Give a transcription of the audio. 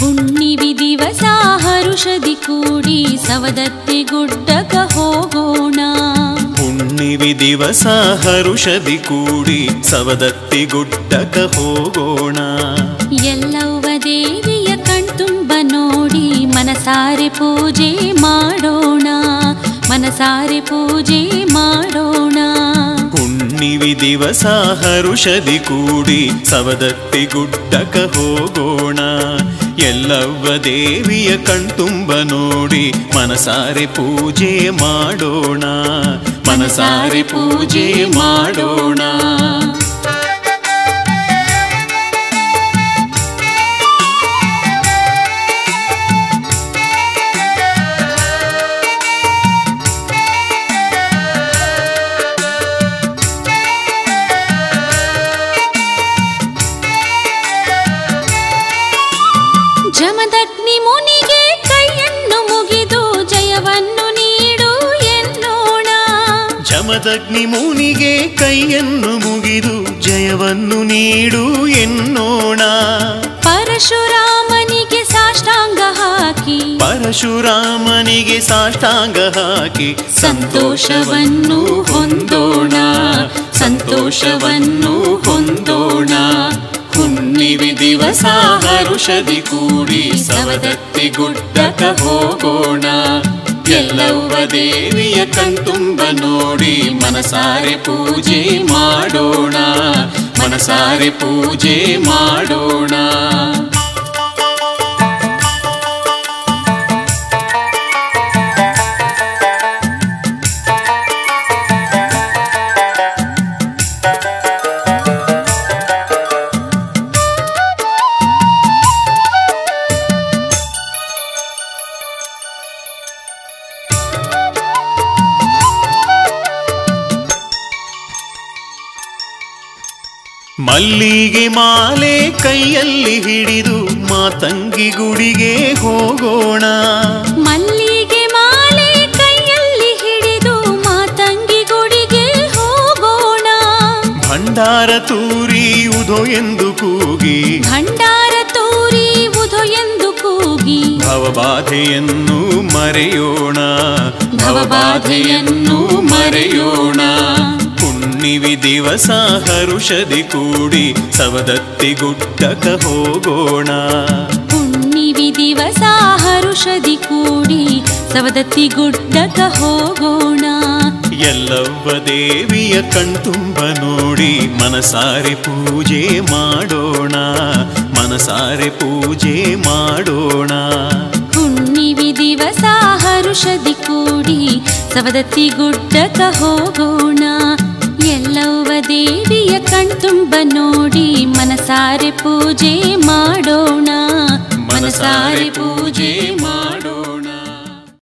ಹುಣ್ಣಿವಿ ದಿವಸ ಹರುಷದಿ ಕೂಡಿ ಸವದತ್ತಿ ಗುಡ್ಡಕ ಹೋಗೋಣ ಹುಣ್ಣಿವಿ ದಿವಸ ಹರುಷದಿ ಕೂಡಿ ಸವದತ್ತಿ ಗುಡ್ಡಕ ಹೋಗೋಣ ಎಲ್ಲವ್ವ ದೇವಿಯ ಕಣ್ತುಂಬ ನೋಡಿ ಮನಸಾರೆ ಪೂಜೆ ಮಾಡೋಣ ಮನಸಾರೆ ಪೂಜೆ ಮಾಡೋಣ ಹುಣ್ಣಿವಿ ದಿವಸ ಹರುಷದಿ ಕೂಡಿ ಸವದತ್ತಿ ಗುಡ್ಡಕ ಹೋಗೋಣ ಎಲ್ಲವ್ವ ದೇವಿಯ ಕಣ್ತುಂಬ ನೋಡಿ ಮನಸಾರೆ ಪೂಜೆ ಮಾಡೋಣ ಮನಸಾರೆ ಪೂಜೆ ಮಾಡೋಣ ಜಮದಗ್ನಿ ಮುನಿಗೆ ಕೈಯನ್ನು ಮುಗಿದು ಜಯವನ್ನು ನೀಡು ಎನ್ನೋಣ ಜಮದಗ್ನಿ ಮುನಿಗೆ ಕೈಯನ್ನು ಮುಗಿದು ಜಯವನ್ನು ನೀಡು ಎನ್ನೋಣ ಪರಶುರಾಮನಿಗೆ ಸಾಷ್ಟಾಂಗ ಹಾಕಿ ಪರಶುರಾಮನಿಗೆ ಸಾಷ್ಟಾಂಗ ಹಾಕಿ ಸಂತೋಷವನ್ನು ಹೊಂದೋಣ ಸಂತೋಷವನ್ನು ಹೊಂದೋಣ ಹುಣ್ಣಿವಿ ದಿವಸ ಹರುಷದಿ ಕೂಡಿ ಸವದತ್ತಿ ಗುಡ್ಡಕ ಹೋಗೋಣ ಎಲ್ಲವ್ವ ದೇವಿಯ ಕಣ್ತುಂಬ ನೋಡಿ ಮನಸಾರೆ ಪೂಜೆ ಮಾಡೋಣ ಮನಸಾರೆ ಪೂಜೆ ಮಾಡೋಣ ಮಲ್ಲಿಗೆ ಮಾಲೆ ಕೈಯಲ್ಲಿ ಹಿಡಿದು ಮಾತಂಗಿ ಗುಡಿಗೆ ಹೋಗೋಣ ಮಲ್ಲಿಗೆ ಮಾಲೆ ಕೈಯಲ್ಲಿ ಹಿಡಿದು ಮಾತಂಗಿ ಗುಡಿಗೆ ಹೋಗೋಣ ಭಂಡಾರ ತೂರಿಯುವುದೋ ಎಂದು ಕೂಗಿ ಭಂಡಾರ ತೋರಿಯುವುದು ಎಂದು ಕೂಗಿ ಭವಬಾಧೆಯನ್ನು ಮರೆಯೋಣ ಭವಬಾಧೆಯನ್ನು ಮರೆಯೋಣ ಹುಣ್ಣಿವಿ ದಿವಸ ಹರುಷದಿ ಕೂಡಿ ಸವದತ್ತಿ ಗುಡ್ಡಕ ಹೋಗೋಣ ಹುಣ್ಣಿವಿ ದಿವಸ ಹರುಷದಿ ಕೂಡಿ ಸವದತ್ತಿ ಗುಡ್ಡಕ ಹೋಗೋಣ ಎಲ್ಲವ್ವ ದೇವಿಯ ಕಣ್ತುಂಬ ನೋಡಿ ಮನಸಾರೆ ಪೂಜೆ ಮಾಡೋಣ ಮನಸಾರೆ ಪೂಜೆ ಮಾಡೋಣ ಹುಣ್ಣಿವಿ ದಿವಸ ಹರುಷದಿ ಕೂಡಿ ಸವದತ್ತಿ ಗುಡ್ಡಕ ಹೋಗೋಣ ಎಲ್ಲವ್ವ ದೇವಿಯ ಕಣ್ತುಂಬ ನೋಡಿ ಮನಸಾರೆ ಪೂಜೆ ಮಾಡೋಣ ಮನಸಾರೆ ಪೂಜೆ ಮಾಡೋಣ